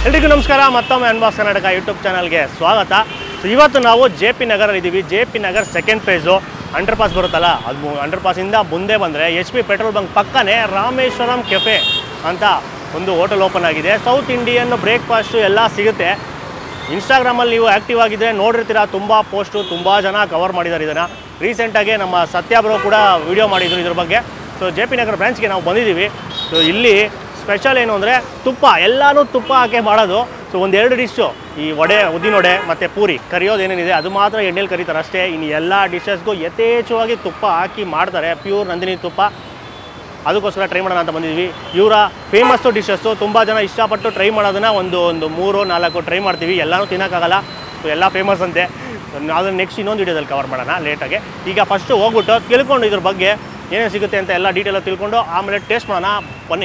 ಎಲ್ರಿಗೂ ನಮಸ್ಕಾರ ಮತ್ತೊಮ್ಮೆ ಅನ್ಬಾಸ್ ಕರ್ನಾಟಕ ಯೂಟ್ಯೂಬ್ ಚಾನಲ್ಗೆ ಸ್ವಾಗತ ಸೊ ಇವತ್ತು ನಾವು ಜೆ ಪಿ ನಗರಲ್ಲಿ ಇದ್ದೀವಿ J P Nagar second phase underpass ಬರುತ್ತಲ್ಲ ಅದು ಅಂಡರ್ ಪಾಸಿಂದ ಮುಂದೆ ಬಂದರೆ ಎಚ್ ಪಿ ಪೆಟ್ರೋಲ್ ಬಂಕ್ ಪಕ್ಕನೇ ರಾಮೇಶ್ವರಂ ಕೆಫೆ ಅಂತ ಒಂದು ಹೋಟೆಲ್ ಓಪನ್ ಆಗಿದೆ ಸೌತ್ ಇಂಡಿಯನ್ ಬ್ರೇಕ್ಫಾಸ್ಟು ಎಲ್ಲ ಸಿಗುತ್ತೆ ಇನ್ಸ್ಟಾಗ್ರಾಮಲ್ಲಿ ನೀವು ಆ್ಯಕ್ಟಿವ್ ಆಗಿದ್ದರೆ ನೋಡಿರ್ತೀರಾ ತುಂಬ ಪೋಸ್ಟು ತುಂಬ ಜನ ಕವರ್ ಮಾಡಿದ್ದಾರೆ ಇದನ್ನು ರೀಸೆಂಟಾಗಿ ನಮ್ಮ ಸತ್ಯ ಬ್ರೋ ಕೂಡ ವಿಡಿಯೋ ಮಾಡಿದ್ರು ಇದ್ರ ಬಗ್ಗೆ ಸೊ ಜೆ ಪಿ ನಗರ ಬ್ರಾಂಚ್ಗೆ ನಾವು ಬಂದಿದ್ದೀವಿ ಸೊ ಇಲ್ಲಿ ಸ್ಪೆಷಲ್ ಏನು ಅಂದರೆ ತುಪ್ಪ ಎಲ್ಲನೂ ತುಪ್ಪ ಹಾಕಿ ಮಾಡೋದು ಸೊ ಒಂದೆರಡು ಡಿಶ್ಶು ಈ ವಡೆ ಉದ್ದಿನ ವಡೆ ಮತ್ತು ಪೂರಿ ಕರಿಯೋದು ಏನೇನಿದೆ ಅದು ಮಾತ್ರ ಎಣ್ಣೆಲಿ ಕರೀತಾರೆ ಅಷ್ಟೇ ಇನ್ನು ಎಲ್ಲ ಡಿಶಸ್ಗೂ ಯಥೇಚ್ಛವಾಗಿ ತುಪ್ಪ ಹಾಕಿ ಮಾಡ್ತಾರೆ ಪ್ಯೂರ್ ನಂದಿನಿ ತುಪ್ಪ ಅದಕ್ಕೋಸ್ಕರ ಟ್ರೈ ಮಾಡೋಣ ಅಂತ ಬಂದಿದ್ವಿ ಇವರ ಫೇಮಸ್ಸು ಡಿಶಸ್ಸು ತುಂಬ ಜನ ಇಷ್ಟಪಟ್ಟು ಟ್ರೈ ಮಾಡೋದನ್ನ ಒಂದು ಒಂದು ಮೂರು ನಾಲ್ಕು ಟ್ರೈ ಮಾಡ್ತೀವಿ ಎಲ್ಲನೂ ತಿನ್ನೋಕ್ಕಾಗಲ್ಲ ಸೊ ಎಲ್ಲ ಫೇಮಸ್ ಅಂತೆ ಅದನ್ನು ನೆಕ್ಸ್ಟ್ ಇನ್ನೊಂದು ವಿಡಿಯೋದಲ್ಲಿ ಕವರ್ ಮಾಡೋಣ ಲೇಟಾಗಿ ಈಗ ಫಸ್ಟು ಹೋಗ್ಬಿಟ್ಟು ತಿಳ್ಕೊಂಡು ಇದ್ರ ಬಗ್ಗೆ ಏನೇನು ಸಿಗುತ್ತೆ ಅಂತ ಎಲ್ಲ ಡೀಟೇಲಾಗಿ ತಿಳ್ಕೊಂಡು ಆಮೇಲೆ ಟೇಸ್ಟ್ ಮಾಡೋಣ ಬನ್ನಿ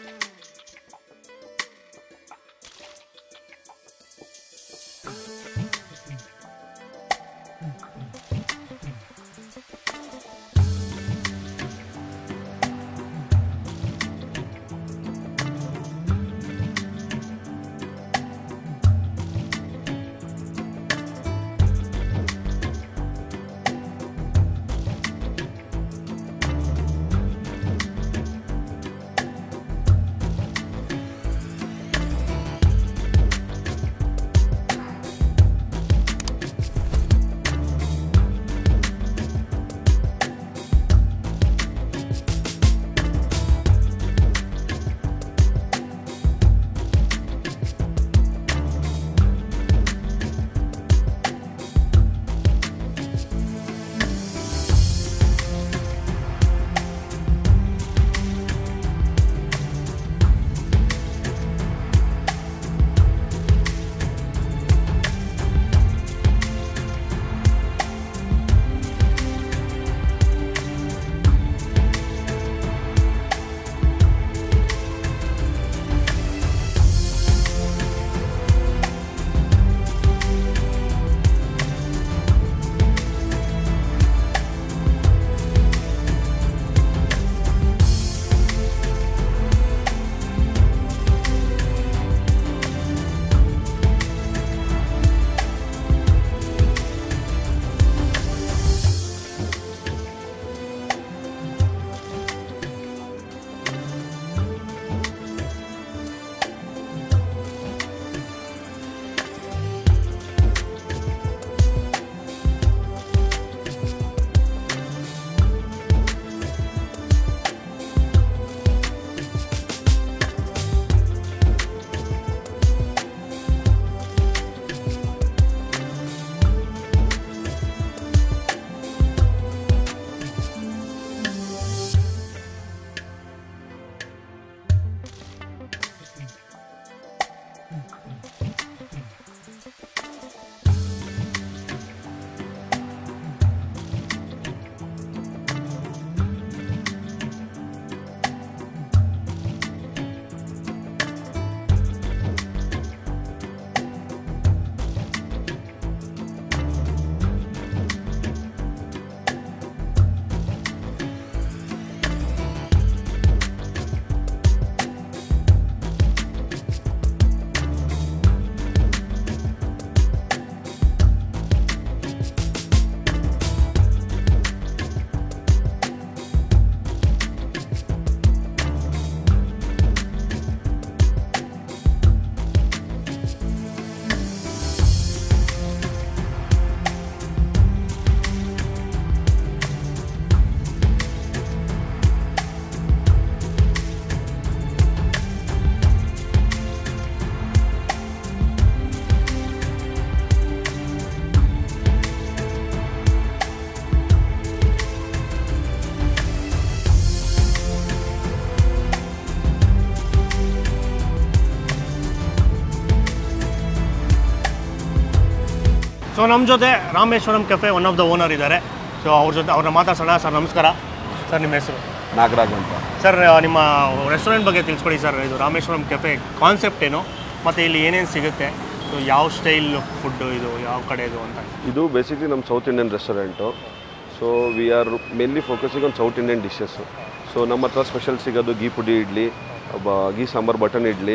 ಸೊ ನಮ್ಮ ಜೊತೆ Rameshwaram cafe one of the owner ಇದ್ದಾರೆ ಸೊ ಅವ್ರ ಜೊತೆ ಅವ್ರನ್ನ ಮಾತಾಡ್ಸೋಣ ಸರ್ ನಮಸ್ಕಾರ ಸರ್ ನಿಮ್ಮ ಹೆಸರು ನಾಗರಾಜ್ ಅಂತ ಸರ್ ನಿಮ್ಮ ರೆಸ್ಟೋರೆಂಟ್ ಬಗ್ಗೆ ತಿಳಿಸ್ಕೊಡಿ ಸರ್ ಇದು ರಾಮೇಶ್ವರಂ ಕೆಫೆ ಕಾನ್ಸೆಪ್ಟ್ ಏನು ಮತ್ತು ಇಲ್ಲಿ ಏನೇನು ಸಿಗುತ್ತೆ ಸೊ ಯಾವ ಸ್ಟೈಲ್ ಫುಡ್ಡು ಇದು ಯಾವ ಕಡೆ ಇದು ಅಂತ ಇದು ಬೇಸಿಕ್ಲಿ ನಮ್ಮ South Indian restaurant so we are mainly focusing on South Indian dishes so ನಮ್ಮ ಹತ್ರ ಸ್ಪೆಷಲ್ ಸಿಗೋದು ಗೀ ಪುಡಿ ಇಡ್ಲಿ ಬ ಗೀ ಸಾಂಬಾರ್ ಬಟನ್ ಇಡ್ಲಿ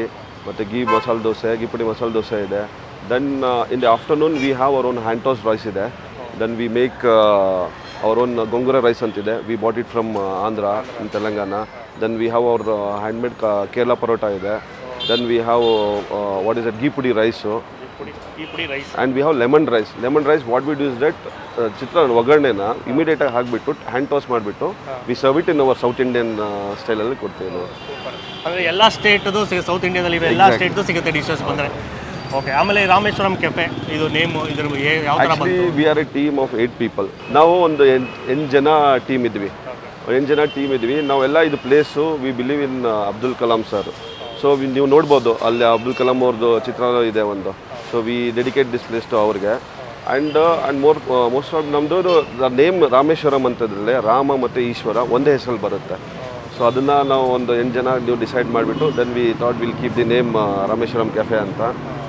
ಮತ್ತು ಗೀ ಮಸಾಲೆ ದೋಸೆ ಗೀ ಪುಡಿ ಮಸಾಲೆ ದೋಸೆ ಇದೆ then in the afternoon we have our own hand toast rice ಇದೆ then we make our own gongura rice ಅಂತಿದೆ we bought it from Andhra in Telangana then we have our handmade Kerala parotta ಇದೆ then we have what is it ghee podi rice ಈ ಪುಡಿ ಈ podi rice and we have lemon rice lemon rice what we do is that chitranna ಒಗ್ಗರಣೆನ ಇಮಿಡಿಯೇಟಾಗಿ ಹಾಕಿಬಿಟ್ಟು hand toast ಮಾಡಿಬಿಟ್ಟು we serve it in our South Indian ಸ್ಟೈಲಲ್ಲಿ ಕೊಡ್ತೀವಿ ನಾವು ಅಂದರೆ ಎಲ್ಲ ಸ್ಟೇಟ್ದು ಸೌತ್ ಇಂಡಿಯಾದಲ್ಲಿ ಇರೋ ಎಲ್ಲ ಸ್ಟೇಟ್ದು ಸಿಗುತ್ತೆ ಡಿಶಸ್ ಬಂದರೆ ಓಕೆ ಆಮೇಲೆ ಈ ರಾಮೇಶ್ವರಂ ಕೆಫೆ ಇದು ನೇಮು ಇದ್ರ ಏ- ಯಾವ ಥರ ಆ್ಯಕ್ಚುಲಿ ಬಂತು we are a team of eight people ನಾವು ಒಂದು ಎಂಟು ಎಂಟು ಜನ ಟೀಮ್ ಇದ್ವಿ ಎಂಟು ಜನ ಟೀಮ್ ಇದ್ವಿ ನಾವೆಲ್ಲ ಇದು place we believe in Abdul Kalam sir so ನೀವು ನೋಡ್ಬೋದು ಅಲ್ಲಿ ಅಬ್ದುಲ್ ಕಲಾಂ ಅವ್ರದ್ದು ಚಿತ್ರ ಇದೆ ಒಂದು so we dedicate this place to ಅವ್ರಿಗೆ and and more most of ನಮ್ಮದು ನೇಮ್ ರಾಮೇಶ್ವರಂ ಅಂತದ್ರಲ್ಲಿ ರಾಮ ಮತ್ತು ಈಶ್ವರ ಒಂದೇ ಹೆಸರಲ್ಲಿ ಬರುತ್ತೆ ಸೊ ಅದನ್ನು ನಾವು ಒಂದು ಎಂಟು ಜನ ನೀವು ಡಿಸೈಡ್ ಮಾಡಿಬಿಟ್ಟು then we thought will keep the name Rameshwaram cafe ಅಂತ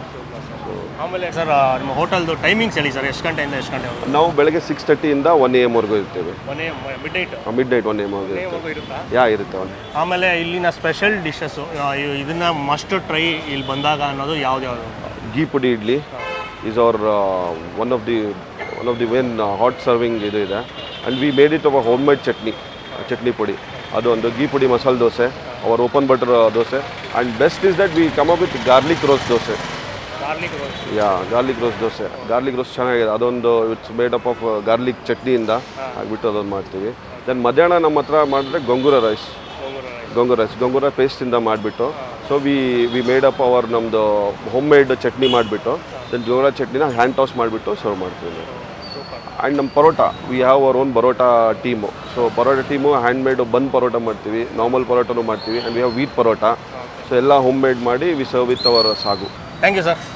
ಆಮೇಲೆ ಸರ್ ನಿಮ್ಮ ಹೋಟೆಲ್ದು ಟೈಮಿಂಗ್ಸ್ ಹೇಳಿ ಸರ್ ಎಷ್ಟು ಗಂಟೆಯಿಂದ ಎಷ್ಟು ಗಂಟೆ ನಾವು ಬೆಳಗ್ಗೆ ಸಿಕ್ಸ್ ತರ್ಟಿಯಿಂದ ಒನ್ ಎ ಎಮ್ವರೆಗೂ ಇರ್ತೀವಿ ಮನೆ midnight midnight one M ಇರುತ್ತೆ ಇರುತ್ತಾ ಯಾ ಇರುತ್ತೆ ಒನ್ ಆಮೇಲೆ ಇಲ್ಲಿನ ಸ್ಪೆಷಲ್ ಡಿಶಸ್ಸು ಇದನ್ನ ಮಸ್ಟ್ ಟ್ರೈ ಇಲ್ಲಿ ಬಂದಾಗ ಅನ್ನೋದು ಯಾವ್ದು ಯಾವುದು ghee podi idli is our one of the one of the vain hot serving ಇದು ಇದೆ and we made it our homemade chutney chutney podi ಅದು ಒಂದು ghee podi masala dosa our open butter dosa and best is that we come up with garlic rose dosa garlic yeah garlic rose dosa garlic rose ಚೆನ್ನಾಗಿದೆ ಅದೊಂದು it's made up of garlic ಚಟ್ನಿಯಿಂದ ಆಗಿಬಿಟ್ಟು ಅದೊಂದು ಮಾಡ್ತೀವಿ then ಮಧ್ಯಾಹ್ನ ನಮ್ಮ ಹತ್ರ ಮಾಡಿದ್ರೆ ಗೊಂಗೂರ ರೈಸ್ ಗೊಂಗೂರ ರೈಸ್ ಗೊಂಗೂರ ಪೇಸ್ಟಿಂದ ಮಾಡಿಬಿಟ್ಟು so we we made up our ನಮ್ಮದು ಹೋಮ್ ಮೇಡ್ ಚಟ್ನಿ ಮಾಡಿಬಿಟ್ಟು ದೆನ್ ಗೊಂಗೂರ ಚಟ್ನಿನ ಹ್ಯಾಂಡ್ ಟಾಸ್ ಮಾಡಿಬಿಟ್ಟು ಸರ್ವ್ ಮಾಡ್ತೀವಿ ನಾವು ಆ್ಯಂಡ್ ನಮ್ಮ parotta we have our own parotta team so parotta team handmade ಬಂದ್ ಪರೋಟ ಮಾಡ್ತೀವಿ ನಾರ್ಮಲ್ ಪರೋಟನೂ ಮಾಡ್ತೀವಿ and we have wheat parotta so ಎಲ್ಲ ಹೋಮ್ ಮೇಡ್ ಮಾಡಿ we serve with our saagu thank you sir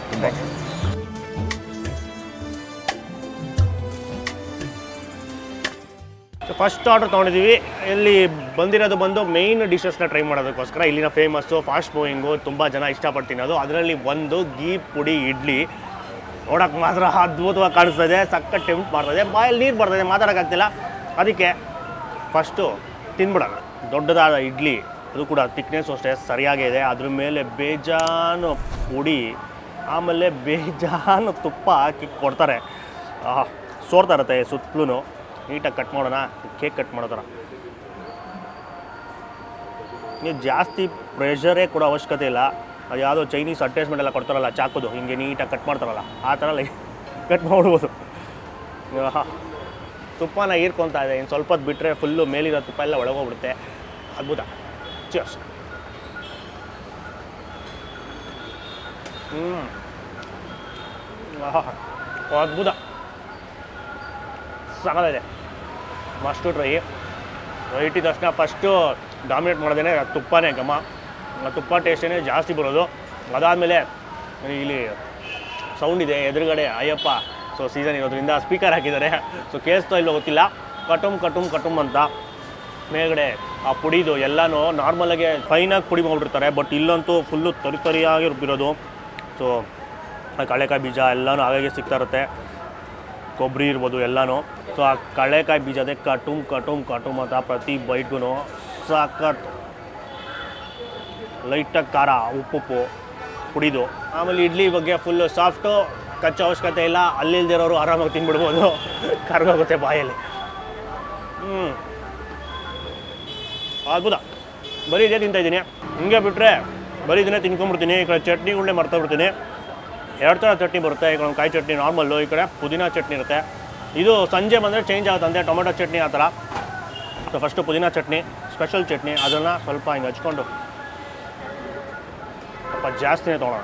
first order ತೊಗೊಂಡಿದ್ದೀವಿ ಇಲ್ಲಿ ಬಂದಿರೋದು ಬಂದು ಮೇಯ್ನ್ ಡಿಶಸ್ನ ಟ್ರೈ ಮಾಡೋದಕ್ಕೋಸ್ಕರ ಇಲ್ಲಿನ ಫೇಮಸ್ಸು ಫಾಸ್ಟ್ ಮೂವಿಂಗು ತುಂಬ ಜನ ಇಷ್ಟಪಟ್ಟು ತಿನ್ನೋದು ಅದರಲ್ಲಿ ಒಂದು ಗೀ ಪುಡಿ ಇಡ್ಲಿ ನೋಡೋಕೆ ಮಾತ್ರ ಅದ್ಭುತವಾಗಿ ಕಾಣಿಸ್ತದೆ ಸಕ್ಕ ಟೆಂಪ್ಟ್ ಮಾಡ್ತದೆ ಬಾಯಲ್ಲಿ ನೀರು ಬರ್ತದೆ ಮಾತಾಡೋಕ್ಕಾಗ್ತಿಲ್ಲ ಅದಕ್ಕೆ ಫಸ್ಟು ತಿನ್ಬಿಡೋಣ ದೊಡ್ಡದಾದ ಇಡ್ಲಿ ಅದು ಕೂಡ ತಿಕ್ನೆಸ್ ಅಷ್ಟೇ ಸರಿಯಾಗೇ ಇದೆ ಅದ್ರ ಮೇಲೆ ಬೇಜಾನು ಪುಡಿ ಆಮೇಲೆ ಬೇಜಾನು ತುಪ್ಪ ಹಾಕಿ ಕೊಡ್ತಾರೆ ಆಹಾ, ಸೋರ್ತಾ ಇರುತ್ತೆ ಸುತ್ತಲೂ ನೀಟಾಗಿ ಕಟ್ ಮಾಡೋಣ ಕೇಕ್ ಕಟ್ ಮಾಡೋ ಥರ ನೀವು ಜಾಸ್ತಿ ಪ್ರೆಷರೇ ಕೊಡೋ ಅವಶ್ಯಕತೆ ಇಲ್ಲ ಅದು ಯಾವುದೋ ಚೈನೀಸ್ ಅಟ್ಯಾಚ್ಮೆಂಟ್ ಎಲ್ಲ ಕೊಡ್ತಾರಲ್ಲ ಚಾಕುದು ಹಿಂಗೆ ನೀಟಾಗಿ ಕಟ್ ಮಾಡ್ತಾರಲ್ಲ ಆ ಥರ ಕಟ್ ಮಾಡ್ಬೋದು ಆಹಾ. ತುಪ್ಪನ ಹೀರ್ಕೊತಾ ಇದೆ ಇನ್ನು ಸ್ವಲ್ಪ ಹೊತ್ತು ಬಿಟ್ಟರೆ ಫುಲ್ಲು ಮೇಲಿರೋ ತುಪ್ಪ ಎಲ್ಲ ಒಳಗೋಗ್ಬಿಡುತ್ತೆ ಅದ್ಭುತ ಚಿಯರ್ಸ್ ಹ್ಞೂ ಆಹಾ ಅದ್ಭುತ ಸಾಕಾಗಿದೆ ಮಸ್ಟು ಟ್ರೈ ಇಟ್ಟಿದ ತಕ್ಷಣ ಫಸ್ಟು ಡಾಮಿನೇಟ್ ಮಾಡೋದೇನೆ ತುಪ್ಪನೇ ಘಮ ಆ ತುಪ್ಪ ಟೇಸ್ಟೇ ಜಾಸ್ತಿ ಬರೋದು ಅದಾದಮೇಲೆ ಇಲ್ಲಿ ಸೌಂಡ್ ಇದೆ ಎದುರುಗಡೆ ಅಯ್ಯಪ್ಪ ಸೊ ಸೀಸನ್ ಇರೋದ್ರಿಂದ ಸ್ಪೀಕರ್ ಹಾಕಿದ್ದಾರೆ ಸೊ ಕೇಳಿಸ್ತಾ ಇಲ್ಲೋ ಗೊತ್ತಿಲ್ಲ ಕಟುಮ್ ಕಟುಮ್ ಕಟುಮ್ ಅಂತ ಮೇಲ್ಗಡೆ ಆ ಪುಡಿದು ಎಲ್ಲನೂ ನಾರ್ಮಲಾಗಿ ಫೈನಾಗಿ ಪುಡಿ ಮಾಡಿಬಿಡ್ತಾರೆ ಬಟ್ ಇಲ್ಲಂತೂ ಫುಲ್ಲು ತರಿ ತರಿಯಾಗಿ ರುಬ್ಬಿರೋದು ಸೊ ಕಳೆಕಾಯಿ ಬೀಜ ಎಲ್ಲನೂ ಹಾಗಾಗಿ ಸಿಗ್ತಾ ಇರುತ್ತೆ ಕೊಬ್ಬರಿ ಇರ್ಬೋದು ಎಲ್ಲನೂ ಸೊ ಆ ಕಳೆಕಾಯಿ ಬೀಜದೆ ಕಟುಮ್ ಕಟುಮ್ ಕಟುಮ್ ಅಂತ ಪ್ರತಿ ಬೈಟ್ಗೂ ಸಖತ್ ಲೈಟಾಗಿ ಖಾರ ಉಪ್ಪುಪ್ಪು ಪುಡಿದು ಆಮೇಲೆ ಇಡ್ಲಿ ಬಗ್ಗೆ ಫುಲ್ಲು ಸಾಫ್ಟು ಕಚ್ಚೋ ಅವಶ್ಯಕತೆ ಇಲ್ಲ ಅಲ್ಲಿಲ್ದಿರೋರು ಆರಾಮಾಗಿ ತಿನ್ಬಿಡ್ಬೋದು ಕರ್ಗೋಗುತ್ತೆ ಬಾಯಲ್ಲಿ ಹ್ಞೂ ಅದ್ಭುತ ಬರೀ ಇದೇ ತಿಂತಾ ಇದ್ದೀನಿ ಹಿಂಗೆ ಬಿಟ್ಟರೆ ಬರೀ ಇದನ್ನೇ ತಿನ್ಕೊಂಬಿಡ್ತೀನಿ ಈ ಕಡೆ ಚಟ್ನಿ ಉಂಡೆ ಮರ್ತೋಗ್ಬಿಡ್ತೀನಿ ಎರಡು ಥರ ಚಟ್ನಿ ಬರುತ್ತೆ ಈ ಕಡೆ ಒಂದು ಕಾಯಿ ಚಟ್ನಿ ನಾರ್ಮಲ್ಲು ಈ ಕಡೆ ಪುದೀನ ಚಟ್ನಿ ಇರುತ್ತೆ ಇದು ಸಂಜೆ ಬಂದರೆ ಚೇಂಜ್ ಆಗುತ್ತೆ ಅಂದರೆ ಟೊಮೆಟೊ ಚಟ್ನಿ ಆ ಥರ ಸೊ ಫಸ್ಟು ಪುದೀನ ಚಟ್ನಿ ಸ್ಪೆಷಲ್ ಚಟ್ನಿ ಅದನ್ನು ಸ್ವಲ್ಪ ಹಿಂಗೆ ಹಚ್ಕೊಂಡು ಸ್ವಲ್ಪ ಜಾಸ್ತಿನೇ ತೊಗೊಳೋಣ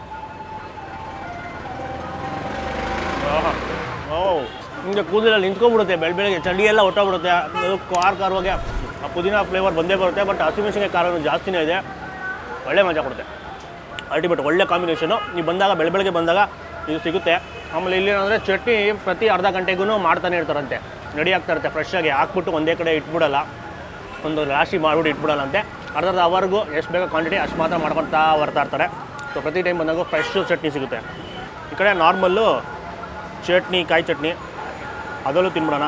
ಆಹಾ. ಓ ಹಿಂಗೆ ಕೂದಲಲ್ಲಿ ನಿಂತ್ಕೊಂಡ್ಬಿಡುತ್ತೆ ಬೆಳ ಬೆಳಗ್ಗೆ ಚಳಿ ಎಲ್ಲ ಹೊಟ್ಟೋಗ್ಬಿಡುತ್ತೆ ಅದು ಖಾರ ಖಾರವಾಗಿ ಆ ಪುದೀನ ಫ್ಲೇವರ್ ಬಂದೇ ಬರುತ್ತೆ ಬಟ್ ಹಸಿಮೆಣಸಿಗೆ ಖಾರನೂ ಜಾಸ್ತಿನೇ ಇದೆ ಒಳ್ಳೆ ಮಜಾ ಕೊಡುತ್ತೆ ಅಲ್ಟಿಮೇಟ್ ಒಳ್ಳೆ ಕಾಂಬಿನೇಷನು ನೀವು ಬಂದಾಗ ಬೆಳ ಬೆಳಗ್ಗೆ ಬಂದಾಗ ಇದು ಸಿಗುತ್ತೆ ಆಮೇಲೆ ಇಲ್ಲಿ ಏನಂದರೆ ಚಟ್ನಿ ಪ್ರತಿ ಅರ್ಧ ಗಂಟೆಗೂ ಮಾಡ್ತಾನೆ ಇರ್ತಾರಂತೆ ರೆಡಿ ಆಗ್ತಾ ಇರುತ್ತೆ ಫ್ರೆಶ್ ಆಗಿ ಹಾಕ್ಬಿಟ್ಟು ಒಂದೇ ಕಡೆ ಇಟ್ಬಿಡಲ್ಲ ಒಂದು ರಾಶಿ ಮಾಡಿಬಿಟ್ಟು ಇಟ್ಬಿಡಲ್ಲ ಅಂತೆ ಅರ್ಧ ಅರ್ಧ ಅವರ್ಗೂ ಎಷ್ಟು ಬೇಕೋ ಕ್ವಾಂಟಿಟಿ ಅಷ್ಟು ಮಾತ್ರ ಮಾಡ್ಕೊತಾ ಬರ್ತಾ ಇರ್ತಾರೆ ಸೊ ಪ್ರತಿ ಟೈಮ್ ಬಂದಾಗ ಫ್ರೆಶ್ ಚಟ್ನಿ ಸಿಗುತ್ತೆ ಈ ಕಡೆ ನಾರ್ಮಲ್ಲು ಚಟ್ನಿ ಕಾಯಿ ಚಟ್ನಿ ಅದರಲ್ಲೂ ತಿನ್ಬಿಡೋಣ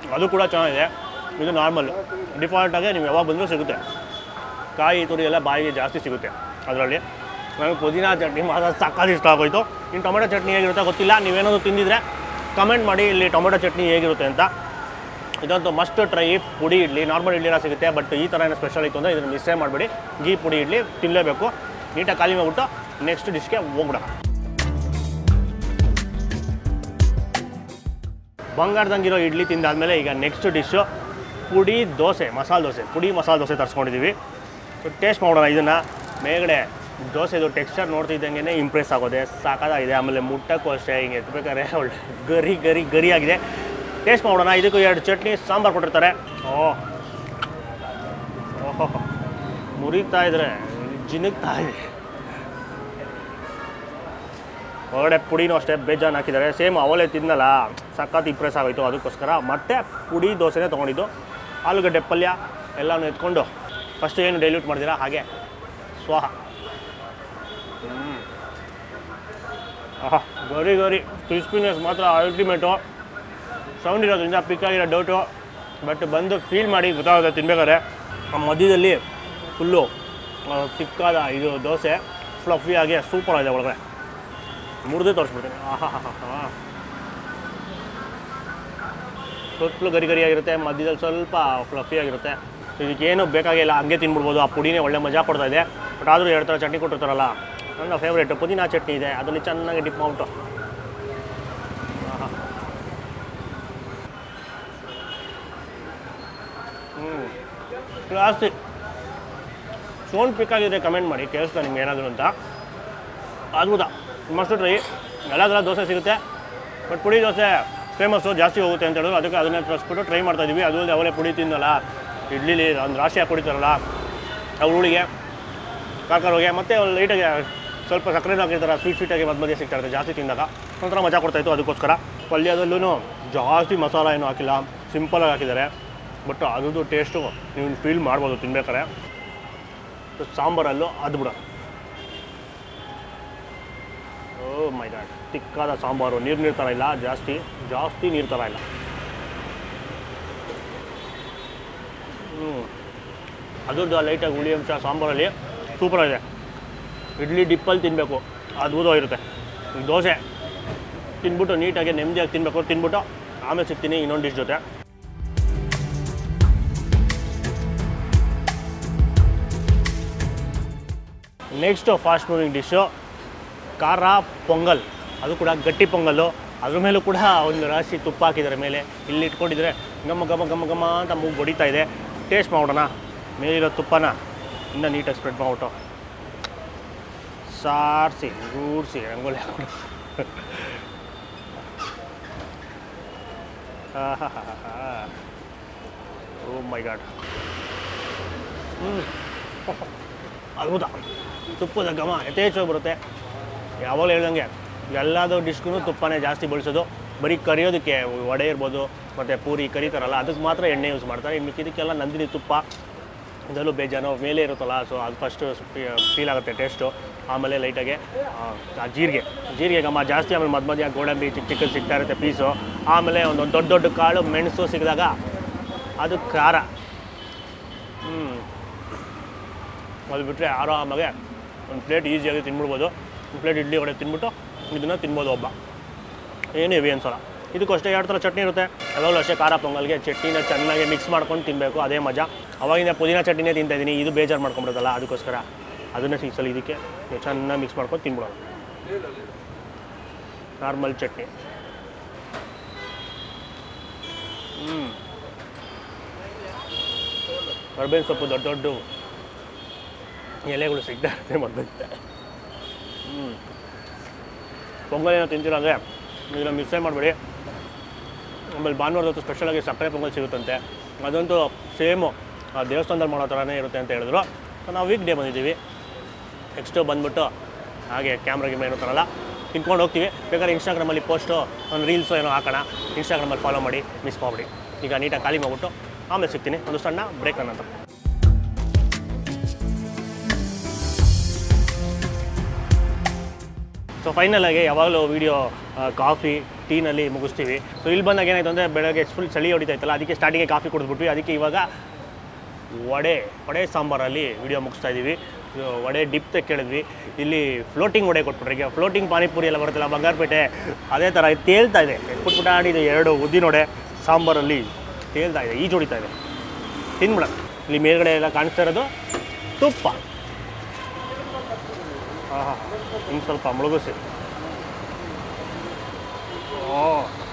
ಅದು ಕೂಡ ಚೆನ್ನಾಗಿದೆ ಇದು ನಾರ್ಮಲ್ ಡಿಫಾಲ್ಟಾಗಿ ನೀವು ಯಾವಾಗ ಬಂದರೂ ಸಿಗುತ್ತೆ ಕಾಯಿ ತುರಿ ಎಲ್ಲ ಬಾಯಿಗೆ ಜಾಸ್ತಿ ಸಿಗುತ್ತೆ ಅದರಲ್ಲಿ ನನಗೆ ಪುದೀನ ಚಟ್ನಿ ಮಾತ್ರ ಸಕ್ಕತ್ ಇಷ್ಟ ಆಗೋಯ್ತು ಇನ್ನು ಟೊಮೆಟೊ ಚಟ್ನಿ ಹೇಗಿರುತ್ತೆ ಗೊತ್ತಿಲ್ಲ ನೀವೇನಾದರೂ ತಿಂದಿದ್ರೆ ಕಮೆಂಟ್ ಮಾಡಿ ಇಲ್ಲಿ ಟೊಮೆಟೊ ಚಟ್ನಿ ಹೇಗಿರುತ್ತೆ ಅಂತ ಇದಂತೂ ಮಸ್ಟ್ ಟ್ರೈ ಪುಡಿ ಇಡ್ಲಿ ನಾರ್ಮಲ್ ಇಡ್ಲಿ ಎಲ್ಲ ಸಿಗುತ್ತೆ ಬಟ್ ಈ ಥರ ಏನೋ ಸ್ಪೆಷಲ್ ಇತ್ತು ಅಂದರೆ ಇದನ್ನು ಮಿಸ್ಸೇ ಮಾಡಿಬಿಡಿ ಗೀ ಪುಡಿ ಇಡ್ಲಿ ತಿನ್ನಲೇಬೇಕು ನೀಟಾಗಿ ಖಾಲಿ ಮಾಡಿಬಿಟ್ಟು ನೆಕ್ಸ್ಟ್ ಡಿಶ್ಗೆ ಹೋಗ್ಬಿಡೋಣ ಬಂಗಾರದಂಗಿರೋ ಇಡ್ಲಿ ತಿಂದಾದ್ಮೇಲೆ ಈಗ ನೆಕ್ಸ್ಟ್ ಡಿಶ್ಶು ಪುಡಿ ದೋಸೆ ಮಸಾಲೆ ದೋಸೆ ಪುಡಿ ಮಸಾಲೆ ದೋಸೆ ತರಿಸ್ಕೊಂಡಿದ್ದೀವಿ ಟೇಸ್ಟ್ ಮಾಡೋಣ ಇದನ್ನು ಮೇಲ್ಗಡೆ ದೋಸೆದು ಟೆಕ್ಸ್ಚರ್ ನೋಡ್ತಿದ್ದಂಗೆ ಇಂಪ್ರೆಸ್ ಆಗೋದೆ ಸಾಕಾಗಿದೆ ಆಮೇಲೆ ಮುಟ್ಟಕ್ಕೂ ಅಷ್ಟೇ ಹಿಂಗೆ ಎತ್ಬೇಕಾದ್ರೆ ಒಳ್ಳೆ ಗರಿ ಗರಿ ಗರಿ ಆಗಿದೆ ಟೇಸ್ಟ್ ಮಾಡೋಣ ಇದಕ್ಕೂ ಎರಡು ಚಟ್ನಿ ಸಾಂಬಾರು ಕೊಟ್ಟಿರ್ತಾರೆ ಓ ಓಹೋ ಮುರಿತಾ ಇದ್ರೆ ಜಿನುಗ್ತಾ ಇದೆ ಹೊರಗಡೆ ಪುಡಿನೂ ಅಷ್ಟೇ ಬೇಜಾನ್ ಹಾಕಿದ್ದಾರೆ ಸೇಮ್ ಅವಲೇ ತಿನ್ನಲ್ಲ ಸಖತ್ ಇಂಪ್ರೆಸ್ ಆಗೋಯ್ತು ಅದಕ್ಕೋಸ್ಕರ ಮತ್ತೆ ಪುಡಿ ದೋಸೆನೇ ತೊಗೊಂಡಿದ್ದು ಆಲೂಗಡ್ಡೆ ಪಲ್ಯ ಎಲ್ಲನೂ ಎತ್ಕೊಂಡು ಫಸ್ಟ್ ಏನು ಡೈಲ್ಯೂಟ್ ಮಾಡಿದ್ದೀರಾ ಹಾಗೆ ಸ್ವಾಹ ಹ್ಮ್. ಆಹಾ ಗರಿ ಗರಿ ಕ್ರಿಸ್ಪಿನೆಸ್ ಮಾತ್ರ ಅಲ್ಟಿಮೇಟು ಸೌಂಡ್ ಇರೋದ್ರಿಂದ ಪಿಕ್ ಆಗಿರೋ ಡೌಟು ಬಟ್ ಬಂದು ಫೀಲ್ ಮಾಡಿ ಗೊತ್ತಾಗುತ್ತೆ ತಿನ್ಬೇಕಾದ್ರೆ ಆ ಮಧ್ಯದಲ್ಲಿ ಫುಲ್ಲು ಚಿಕ್ಕಾದ ಇದು ದೋಸೆ ಫ್ಲಫಿ ಆಗಿ ಸೂಪರ್ ಆಗಿದೆ ಒಳಗಡೆ ಮುರಿದೇ ತೋರಿಸ್ಬಿಡ್ತೀನಿ ಆಹಾ ಹಾ ಹಾ ಸುತ್ತಲೂ ಗರಿ ಗರಿ ಆಗಿರುತ್ತೆ ಮಧ್ಯದಲ್ಲಿ ಸ್ವಲ್ಪ ಫ್ಲಫಿ ಆಗಿರುತ್ತೆ ಇದಕ್ಕೇನು ಬೇಕಾಗಿಲ್ಲ ಹಂಗೆ ತಿನ್ಬಿಡ್ಬೋದು ಆ ಪುಡಿನೇ ಒಳ್ಳೆ ಮಜಾ ಕೊಡ್ತಾ ಇದೆ ಬಟ್ ಆದರೂ ಎರಡು ಥರ ಚಟ್ನಿ ಕೊಟ್ಟಿರ್ತಾರಲ್ಲ ನನ್ನ ಫೇವ್ರೇಟ್ ಪುದೀನ ಚಟ್ನಿ ಇದೆ ಅದರಲ್ಲಿ ಚೆನ್ನಾಗಿ ಡಿಪ್ ಮಾಡ್ಬಿಟ್ಟು ಆಹಾ. ಹ್ಞೂ ಕ್ಲಾಸಿಕ್ ಸೋನ್ ಪಿಕ್ ಆಗಿದ್ರೆ ಕಮೆಂಟ್ ಮಾಡಿ ಕೇಳಿಸ್ತಾ ನಿಮ್ಗೆ ಏನಾದರೂ ಅಂತ ಅದ್ಭುತ ಮಸ್ತ್ ಟ್ರೈ ಎಲ್ಲ ಥರ ದೋಸೆ ಸಿಗುತ್ತೆ ಬಟ್ ಪುಡಿ ದೋಸೆ ಫೇಮಸ್ಸು ಜಾಸ್ತಿ ಹೋಗುತ್ತೆ ಅಂತ ಹೇಳಿದ್ರು ಅದಕ್ಕೆ ಅದನ್ನೇ ತರಿಸ್ಬಿಟ್ಟು ಟ್ರೈ ಮಾಡ್ತಾ ಇದ್ದೀವಿ ಅದು ಅಲ್ಲದೆ ಅವಲೇ ಪುಡಿ ತಿನ್ನಲ್ಲ ಇಡ್ಲಿಲಿ ಒಂದು ರಾಶಿ ಹಾಕಿ ಕುಡಿತಾರಲ್ಲ ಅವ್ರ ಹುಳಿಗೆ ಕಾರ್ಕಾರೋಗೆ ಮತ್ತು ಲೈಟಾಗಿ ಸ್ವಲ್ಪ ಸಕ್ಕರೆನೂ ಹಾಕಿರ್ತಾರೆ ಸ್ವೀಟ್ ಸ್ವೀಟಾಗಿ ಮಧ್ಯ ಮಧ್ಯೆ ಸಿಗ್ತಾ ಇರುತ್ತೆ ಜಾಸ್ತಿ ತಿಂದಾಗ ಒಂಥರ ಮಜಾ ಕೊಡ್ತಾಯಿತ್ತು ಅದಕ್ಕೋಸ್ಕರ ಪಲ್ಯದಲ್ಲೂ ಜಾಸ್ತಿ ಮಸಾಲ ಏನೂ ಹಾಕಿಲ್ಲ ಸಿಂಪಲಾಗಿ ಹಾಕಿದ್ದಾರೆ ಬಟ್ ಅದ್ರದ್ದು ಟೇಸ್ಟು ನೀವು ಫೀಲ್ ಮಾಡ್ಬೋದು ತಿನ್ಬೇಕಾರೆ ಸಾಂಬಾರಲ್ಲೂ ಅದ್ಬಿಡ ಓ ಮೈ ಗಾಡ್ ತಿಕ್ಕಾದ ಸಾಂಬಾರು ನೀರು ನೀರು ಥರ ಇಲ್ಲ ಜಾಸ್ತಿ ಜಾಸ್ತಿ ನೀರು ಥರ ಇಲ್ಲ ಹ್ಞೂ ಅದ್ರದ್ದು ಲೈಟಾಗಿ ಹುಳಿ ಅಂಶ ಸಾಂಬಾರಲ್ಲಿ ಸೂಪರಾಗಿದೆ ಇಡ್ಲಿ ಡಿಪ್ಪಲ್ಲಿ ತಿನ್ನಬೇಕು ಅದ್ಭುತವಾಗಿರುತ್ತೆ ಈ ದೋಸೆ ತಿನ್ಬಿಟ್ಟು ನೀಟಾಗಿ ನೆಮ್ಮದಿಯಾಗಿ ತಿನ್ನಬೇಕು ತಿನ್ಬಿಟ್ಟು ಆಮೇಲೆ ಸಿಗ್ತೀನಿ ಇನ್ನೊಂದು ಡಿಶ್ ಜೊತೆ ನೆಕ್ಸ್ಟು ಫಾಸ್ಟ್ ಮೂವಿಂಗ್ ಡಿಶ್ಶು ಖಾರ ಪೊಂಗಲ್ ಅದು ಕೂಡ ಗಟ್ಟಿ ಪೊಂಗಲ್ಲು ಅದ್ರ ಮೇಲೂ ಕೂಡ ಒಂದು ರಾಶಿ ತುಪ್ಪ ಹಾಕಿದ್ದಾರೆ ಮೇಲೆ ಇಲ್ಲಿ ಇಟ್ಕೊಂಡಿದ್ರೆ ಘಮ ಘಮ ಘಮ ಘಮ ಅಂತ ಮೂಗು ಹೊಡಿತಾ ಇದೆ ಟೇಸ್ಟ್ ಮಾಡೋಣ ಮೇಲಿರೋ ತುಪ್ಪನ ಇನ್ನೂ ನೀಟಾಗಿ ಸ್ಪ್ರೆಡ್ ಮಾಡ್ಬಿಟ್ಟು ಸಾರಿಸಿ ಗೂಡಿಸಿ ರಂಗೋಲಿ ಹಾಕೊಂಡು ಓ ಮೈ ಗಾಡ್ ಹ್ಞೂ ಅದ್ಭುತ ತುಪ್ಪದ ಘಮ ಯಥೇಚ್ಛವಾಗಿ ಬರುತ್ತೆ ಯಾವಾಗಲೂ ಹೇಳ್ದಂಗೆ ಎಲ್ಲದೋ ಡಿಶ್ಗೂ ತುಪ್ಪನೇ ಜಾಸ್ತಿ ಬಳಸೋದು ಬರೀ ಕರಿಯೋದಕ್ಕೆ ವಡೆ ಇರ್ಬೋದು ಮತ್ತು ಪೂರಿ ಕರಿತಾರಲ್ಲ ಅದಕ್ಕೆ ಮಾತ್ರ ಎಣ್ಣೆ ಯೂಸ್ ಮಾಡ್ತಾರೆ ಇನ್ನು ಮಿಕ್ಕಿದ್ದಕ್ಕೆಲ್ಲ ನಂದಿನಿ ತುಪ್ಪ ಇದರಲ್ಲೂ ಬೇಜಾನು ಮೇಲೆ ಇರುತ್ತಲ್ಲ ಸೊ ಅದು ಫಸ್ಟು ಫೀಲ್ ಆಗುತ್ತೆ ಟೇಸ್ಟು ಆಮೇಲೆ ಲೈಟಾಗೆ ಆ ಜೀರಿಗೆ ಜೀರಿಗೆ ಘಮ ಜಾಸ್ತಿ ಆಮೇಲೆ ಮಧ್ಯ ಮಧ್ಯ ಗೋಡಂಬಿ ಚಿಕ್ಕ ಚಿಕ್ಕದು ಸಿಗ್ತಾ ಇರುತ್ತೆ ಪೀಸು ಆಮೇಲೆ ಒಂದೊಂದು ದೊಡ್ಡ ದೊಡ್ಡ ಕಾಳು ಮೆಣಸು ಸಿಕ್ಕಿದಾಗ ಅದು ಖಾರ ಹ್ಞೂ ಅದು ಬಿಟ್ಟರೆ ಆರಾಮಾಗೆ ಒಂದು ಪ್ಲೇಟ್ ಈಸಿಯಾಗಿ ತಿನ್ಬಿಡ್ಬೋದು ಒಂದು ಪ್ಲೇಟ್ ಇಡ್ಲಿ ವಡೆ ತಿನ್ಬಿಟ್ಟು ಇದನ್ನು ತಿನ್ಬೋದು ಒಬ್ಬ ಏನು ಹೆವಿ ಅನ್ಸಲ್ಲ ಇದಕ್ಕೂ ಅಷ್ಟೇ ಎರಡು ಥರ ಚಟ್ನಿ ಇರುತ್ತೆ ಯಾವಾಗಲೂ ಅಷ್ಟೇ ಖಾರ ಪೊಂಗಲ್ಗೆ ಚಟ್ನಿನ ಚೆನ್ನಾಗಿ ಮಿಕ್ಸ್ ಮಾಡ್ಕೊಂಡು ತಿನ್ನಬೇಕು ಅದೇ ಮಜಾ ಅವಾಗಿಂದ ಪುದೀನ ಚಟ್ನಿನೇ ತಿಂತಾ ಇದ್ದೀನಿ ಇದು ಬೇಜಾರು ಮಾಡ್ಕೊಂಬಿಡುತ್ತಲ್ಲ ಅದಕ್ಕೋಸ್ಕರ ಅದನ್ನೇ ಸಿಕ್ಸಲ್ಲ ಇದಕ್ಕೆ ಚೆನ್ನಾಗಿ ಮಿಕ್ಸ್ ಮಾಡ್ಕೊಂಡು ತಿನ್ಬಿಡೋದು ನಾರ್ಮಲ್ ಚಟ್ನಿ ಹ್ಞೂ ಕರ್ಬೇವಿನ ಸೊಪ್ಪು ದೊಡ್ಡ ದೊಡ್ಡ ಎಲೆಗಳು ಸಿಗ್ತಾ ಇರುತ್ತೆ ಮೊದಲು ಹ್ಞೂ ಪೊಂಗಲ್ ಏನೋ ತಿಂತೀರ ಅಂದರೆ ಇದನ್ನು ಮಿಕ್ಸೇ ಮಾಡಬೇಡಿ ಆಮೇಲೆ ಭಾನುವಾರದ ಹೊತ್ತು ಸ್ಪೆಷಲಾಗಿ ಸಕ್ಕರೆ ಪೊಂಗಲ್ ಸಿಗುತ್ತಂತೆ ಅದಂತೂ ಸೇಮು ಆ ದೇವಸ್ಥಾನದಲ್ಲಿ ಮಾಡೋ ಥರನೇ ಇರುತ್ತೆ ಅಂತ ಹೇಳಿದ್ರು ಸೊ ನಾವು ವೀಕ್ ಡೇ ಬಂದಿದ್ದೀವಿ ನೆಕ್ಸ್ಟು ಬಂದ್ಬಿಟ್ಟು ಹಾಗೆ ಕ್ಯಾಮ್ರಾ ಗಿಮ್ರಾ ಏನೋ ತರಲ್ಲ ತಿನ್ಕೊಂಡು ಹೋಗ್ತೀವಿ ಬೇಕಾದ್ರೆ ಇನ್ಸ್ಟಾಗ್ರಾಮಲ್ಲಿ ಪೋಸ್ಟು ಒಂದು ರೀಲ್ಸು ಏನೋ ಹಾಕೋಣ ಇನ್ಸ್ಟಾಗ್ರಾಮಲ್ಲಿ ಫಾಲೋ ಮಾಡಿ ಮಿಸ್ ಮಾಡಿಬಿಡಿ ಈಗ ನೀಟಾಗಿ ಖಾಲಿ ಮಾಡಿಬಿಟ್ಟು ಆಮೇಲೆ ಸಿಗ್ತೀನಿ ಒಂದು ಸಣ್ಣ ಬ್ರೇಕ್ ನಂತರ ಸೊ ಫೈನಲಾಗಿ ಯಾವಾಗಲೂ ವೀಡಿಯೋ ಕಾಫಿ ಟೀನಲ್ಲಿ ಮುಗಿಸ್ತೀವಿ ಸೊ ಇಲ್ಲಿ ಬಂದಾಗ ಏನಾಯ್ತು ಅಂದರೆ ಬೆಳಗ್ಗೆ ಫುಲ್ ಚಳಿ ಹೊಡಿತಾ ಇತ್ತಲ್ಲ ಅದಕ್ಕೆ ಸ್ಟಾರ್ಟಿಂಗ್ಗೆ ಕಾಫಿ ಕುಡಿದ್ಬಿಟ್ವಿ ಅದಕ್ಕೆ ಇವಾಗ ವಡೆ ವಡೆ ಸಾಂಬಾರಲ್ಲಿ ವಿಡಿಯೋ ಮುಗಿಸ್ತಾ ಇದ್ದೀವಿ ಇದು ವಡೆ ಡಿಪ್ ಕೇಳಿದ್ವಿ ಇಲ್ಲಿ ಫ್ಲೋಟಿಂಗ್ ವಡೆ ಕೊಟ್ಬಿಟ್ರೆ ಈಗ ಫ್ಲೋಟಿಂಗ್ ಪಾನಿಪುರಿ ಎಲ್ಲ ಬರುತ್ತಲ್ಲ ಬಂಗಾರಪೇಟೆ ಅದೇ ಥರ ಇದು ತೇಲ್ತಾ ಇದೆ ಪುಟ್ಪುಟಾಣಿದು ಎರಡು ಉದ್ದಿನ ವಡೆ ಸಾಂಬಾರಲ್ಲಿ ತೇಲ್ತಾ ಇದೆ ಈಜು ಹೊಡಿತಾ ಇದೆ ತಿನ್ಬಿಡ ಇಲ್ಲಿ ಮೇಲ್ಗಡೆ ಎಲ್ಲ ಕಾಣಿಸ್ತಾ ಇರೋದು ತುಪ್ಪ ಆಹಾ ಇನ್ನು ಸ್ವಲ್ಪ ಮುಳುಗಿಸಿ ಓ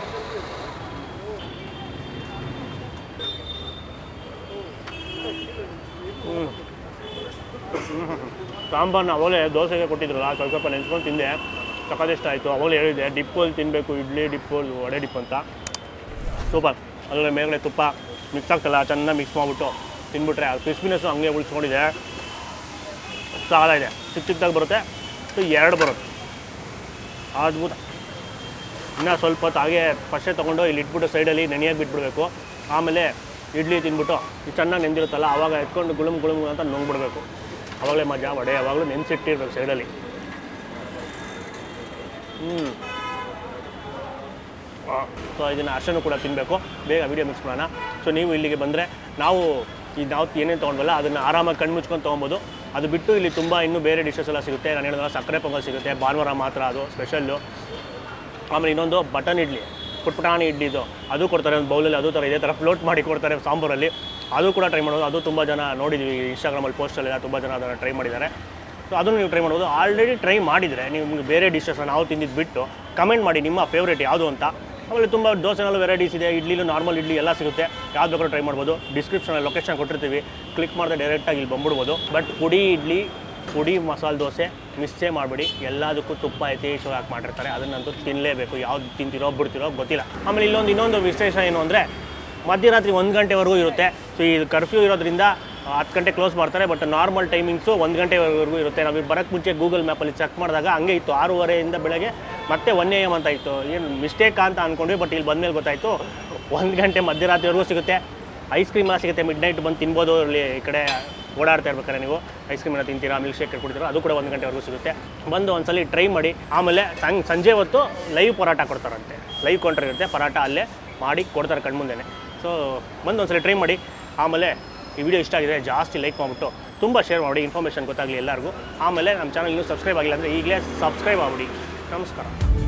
ಸಾಂಬಾರನ್ನ ಅವಾಗಲೇ ದೋಸೆಗೆ ಕೊಟ್ಟಿದ್ರಲ್ಲ ಸ್ವಲ್ಪ ಸ್ವಲ್ಪ ನೆನ್ಸ್ಕೊಂಡು ತಿಂದೆ ಸಖತ್ ಆಯಿತು ಅವಾಗಲೇ ಹೇಳಿದೆ ಡಿಪ್ಪಲ್ಲಿ ತಿನ್ನಬೇಕು ಇಡ್ಲಿ ಡಿಪ್ಪಲ್ಲಿ ವಡೆ ಡಿಪ್ ಅಂತ ಸೂಪರ್ ಅದರಲ್ಲಿ ಮೇಲ್ಗಡೆ ತುಪ್ಪ ಮಿಕ್ಸ್ ಆಗ್ತಲ್ಲ ಚೆನ್ನಾಗಿ ಮಿಕ್ಸ್ ಮಾಡಿಬಿಟ್ಟು ತಿನ್ಬಿಟ್ರೆ ಆ ಕ್ರಿಸ್ಪಿನೆಸ್ಸು ಹಂಗೆ ಉಳಿಸ್ಕೊಂಡಿದೆ ಸಾಲ ಇದೆ ಚಿಕ್ಕ ಚಿಕ್ಕದಾಗಿ ಬರುತ್ತೆ ಸೊ ಎರಡು ಬರುತ್ತೆ ಅದ್ಭುತ ಇನ್ನೂ ಸ್ವಲ್ಪ ಹೊತ್ತು ಹಾಗೆ ಫಸ್ಟೇ ತೊಗೊಂಡು ಇಲ್ಲಿ ಇಟ್ಬಿಟ್ಟು ಸೈಡಲ್ಲಿ ನೆನೆಯಾಗಿ ಬಿಟ್ಬಿಡ್ಬೇಕು ಆಮೇಲೆ ಇಡ್ಲಿ ತಿನ್ಬಿಟ್ಟು ಇದು ಚೆನ್ನಾಗಿ ನೆಂದಿರುತ್ತಲ್ಲ ಆವಾಗ ಎತ್ಕೊಂಡು ಗುಳುಮ್ ಗುಳುಮ್ ಅಂತ ನುಂಗ್ಬಿಡ್ಬೇಕು ಆವಾಗಲೇ ಮಜಾ ವಡೆ ಯಾವಾಗಲೂ ನೆನೆಸಿಟ್ಟಿರ್ಬೇಕು ಸೈಡಲ್ಲಿ ಹ್ಞೂ ಸೊ ಇದನ್ನು ಅಷ್ಟನ್ನು ಕೂಡ ತಿನ್ನಬೇಕು ಬೇಗ ವೀಡಿಯೋ ಮಿಕ್ಸ್ ಮಾಡೋಣ ಸೊ ನೀವು ಇಲ್ಲಿಗೆ ಬಂದರೆ ನಾವು ಈ ನಾವು ಏನೇನು ತೊಗೊಂಡ್ವಲ್ಲ ಅದನ್ನು ಆರಾಮಾಗಿ ಕಣ್ಣು ಮುಚ್ಕೊಂಡು ತೊಗೊಬೋದು ಅದು ಬಿಟ್ಟು ಇಲ್ಲಿ ತುಂಬ ಇನ್ನೂ ಬೇರೆ ಡಿಶಸ್ ಎಲ್ಲ ಸಿಗುತ್ತೆ ನಾನು ಹೇಳಿದ್ರೆ ಸಕ್ಕರೆ ಪೊಂಗಲ್ ಸಿಗುತ್ತೆ ಭಾನುವಾರ ಮಾತ್ರ ಅದು ಸ್ಪೆಷಲ್ಲು ಆಮೇಲೆ ಇನ್ನೊಂದು ಬಟನ್ ಇಡ್ಲಿ ಪುಟ್ಪುಟಾಣಿ ಇಡ್ಲಿದು ಅದು ಕೊಡ್ತಾರೆ ಒಂದು ಬೌಲಲ್ಲಿ ಅದು ಥರ ಇದೇ ಥರ ಫ್ಲೋಟ್ ಮಾಡಿ ಕೊಡ್ತಾರೆ ಸಾಂಬಾರಲ್ಲಿ ಅದು ಕೂಡ ಟ್ರೈ ಮಾಡೋದು ಅದು ತುಂಬ ಜನ ನೋಡಿದ್ವಿ ಇನ್ಸ್ಟಾಗ್ರಾಮಲ್ಲಿ ಪೋಸ್ಟಲ್ಲೆಲ್ಲ ತುಂಬ ಜನ ಅದನ್ನು ಟ್ರೈ ಮಾಡಿದ್ದಾರೆ ಸೊ ಅದನ್ನು ನೀವು ಟ್ರೈ ಮಾಡ್ಬೋದು ಆಲ್ರೆಡಿ ಟ್ರೈ ಮಾಡಿದರೆ ನಿಮ್ಗೆ ಬೇರೆ ಡಿಶಸ್ ನಾವು ತಿಂದಿದ್ದು ಬಿಟ್ಟು ಕಮೆಂಟ್ ಮಾಡಿ ನಿಮ್ಮ ಫೇವ್ರೇಟ್ ಯಾವುದು ಅಂತ ಆಮೇಲೆ ತುಂಬ ದೋಸೆನಲ್ಲೂ ವೆರೈಟೀಸ್ ಇದೆ ಇಡ್ಲಿಲೂ ನಾರ್ಮಲ್ ಇಡ್ಲಿ ಎಲ್ಲ ಸಿಗುತ್ತೆ ಯಾವ್ದು ಬೇಕಾದ್ರೂ ಟ್ರೈ ಮಾಡ್ಬೋದು ಡಿಸ್ಕ್ರಿಪ್ಷನಲ್ಲಿ ಲೊಕೇಶನ್ ಕೊಟ್ಟಿರ್ತೀವಿ ಕ್ಲಿಕ್ ಮಾಡಿದ್ರೆ ಡೈರೆಕ್ಟಾಗಿ ಇಲ್ಲಿ ಬಂದ್ಬಿಡ್ಬೋದು ಬಟ್ ಪುಡಿ ಇಡ್ಲಿ ಪುಡಿ ಮಸಾಲೆ ದೋಸೆ ಮಿಸ್ಸೇ ಮಾಡಬೇಡಿ ಎಲ್ಲದಕ್ಕೂ ತುಪ್ಪ ಯಥೇಚ್ಛವಾಗಿ ಹಾಕಿ ಮಾಡಿರ್ತಾರೆ ಅದನ್ನಂತೂ ತಿನ್ನಲೇಬೇಕು ಯಾವ್ದು ತಿಂತಿರೋ ಬಿಡ್ತಿರೋ ಗೊತ್ತಿಲ್ಲ ಆಮೇಲೆ ಇಲ್ಲೊಂದು ಇನ್ನೊಂದು ವಿಶೇಷ ಏನು ಅಂದರೆ ಮಧ್ಯರಾತ್ರಿ ಒಂದು ಗಂಟೆವರೆಗೂ ಇರುತ್ತೆ ಸೊ ಈ ಕರ್ಫ್ಯೂ ಇರೋದ್ರಿಂದ ಹತ್ತು ಗಂಟೆ ಕ್ಲೋಸ್ ಮಾಡ್ತಾರೆ ಬಟ್ ನಾರ್ಮಲ್ ಟೈಮಿಂಗ್ಸು ಒಂದು ಗಂಟೆವರೆಗೂ ಇರುತ್ತೆ ನಾವು ಬರೋಕ್ಕೆ ಮುಂಚೆ ಗೂಗಲ್ ಮ್ಯಾಪಲ್ಲಿ ಚೆಕ್ ಮಾಡಿದಾಗ ಹಂಗೆ ಇತ್ತು ಆರೂವರೆಯಿಂದ ಬೆಳಗ್ಗೆ ಮತ್ತೆ ಒನ್ ಎ ಎಮ್ ಅಂತ ಇತ್ತು ಏನು ಮಿಸ್ಟೇಕ್ ಅಂತ ಅಂದ್ಕೊಂಡ್ವಿ ಬಟ್ ಇಲ್ಲಿ ಬಂದಮೇಲೆ ಗೊತ್ತಾಯಿತು ಒಂದು ಗಂಟೆ ಮಧ್ಯರಾತ್ರಿವರೆಗೂ ಸಿಗುತ್ತೆ ಐಸ್ ಕ್ರೀಮ್ ಎಲ್ಲ ಸಿಗುತ್ತೆ ಮಿಡ್ ನೈಟ್ ಬಂದು ತಿನ್ಬೋದು ಇಲ್ಲಿ ಈ ಕಡೆ ಓಡಾಡ್ತಾ ಇರ್ಬೇಕಾದ್ರೆ ನೀವು ಐಸ್ ಕ್ರೀಮ್ ಎಲ್ಲ ತಿಂತೀರಾ ಮಿಲ್ಕ್ ಶೇಕ್ ಕುಡಿತೀರಾ ಅದು ಕೂಡ ಒಂದು ಗಂಟೆವರೆಗೂ ಸಿಗುತ್ತೆ ಬಂದು ಒಂದ್ಸಲಿ ಟ್ರೈ ಮಾಡಿ ಆಮೇಲೆ ಸಂಗ್ ಸಂಜೆ ಹೊತ್ತು ಲೈವ್ ಪರೋಟ ಕೊಡ್ತಾರಂತೆ ಲೈವ್ ಕೌಂಟರ್ ಇರುತ್ತೆ ಪರೋಟ ಅಲ್ಲೇ ಮಾಡಿ ಕೊಡ್ತಾರೆ ಕಣ್ಮುಂದೆನೆ ಸೊ ಬಂದು ಒಂದ್ಸಲಿ ಟ್ರೈ ಮಾಡಿ ಆಮೇಲೆ ಈ ವಿಡಿಯೋ ಇಷ್ಟ ಆಗಿದೆ ಜಾಸ್ತಿ ಲೈಕ್ ಮಾಡಿಬಿಟ್ಟು ತುಂಬ ಶೇರ್ ಮಾಡಿ ಇನ್ಫಾರ್ಮೇಷನ್ ಗೊತ್ತಾಗಲಿ ಎಲ್ಲರಿಗೂ ಆಮೇಲೆ ನಮ್ಮ ಚಾನಲ್ ಇನ್ನೂ ಸಬ್ಸ್ಕ್ರೈಬ್ ಆಗಿಲ್ಲ ಅಂದರೆ ಈಗಲೇ ಸಬ್ಸ್ಕ್ರೈಬ್ ಆಗ್ಬಿಡಿ ನಮಸ್ಕಾರ